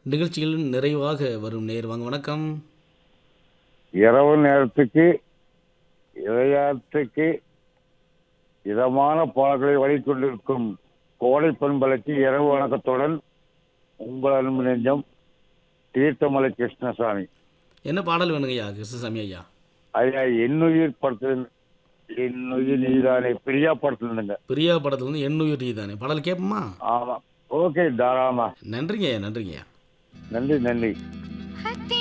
நிகழ்ச்சியில் நிறைவாக வரும் நேர் வாங்க வணக்கம் இரவு நேரத்துக்கு இதயத்துக்கு இதமான பாடல்களை வழிகொண்டிருக்கும் கோடை பண்பலைக்கு இரவு வணக்கத்துடன் உங்கள் அன்பு நெஞ்சம் தீர்த்தமலை கிருஷ்ணசாமி என்ன பாடல் வேணுங்க ஐயா கிருஷ்ணசாமி ஐயா ஐயா என்னுயிர் படத்தில் என்னுயிர் நீதானே பிரியா படத்தில் இருந்துங்க பிரியா படத்துல வந்து எண்ணுயிர் தானே பாடல் கேட்போமா ஆமா ஓகே தாராளமா நன்றிங்க ஐயா நன்றிங்க ஐயா நன்றி நன்றி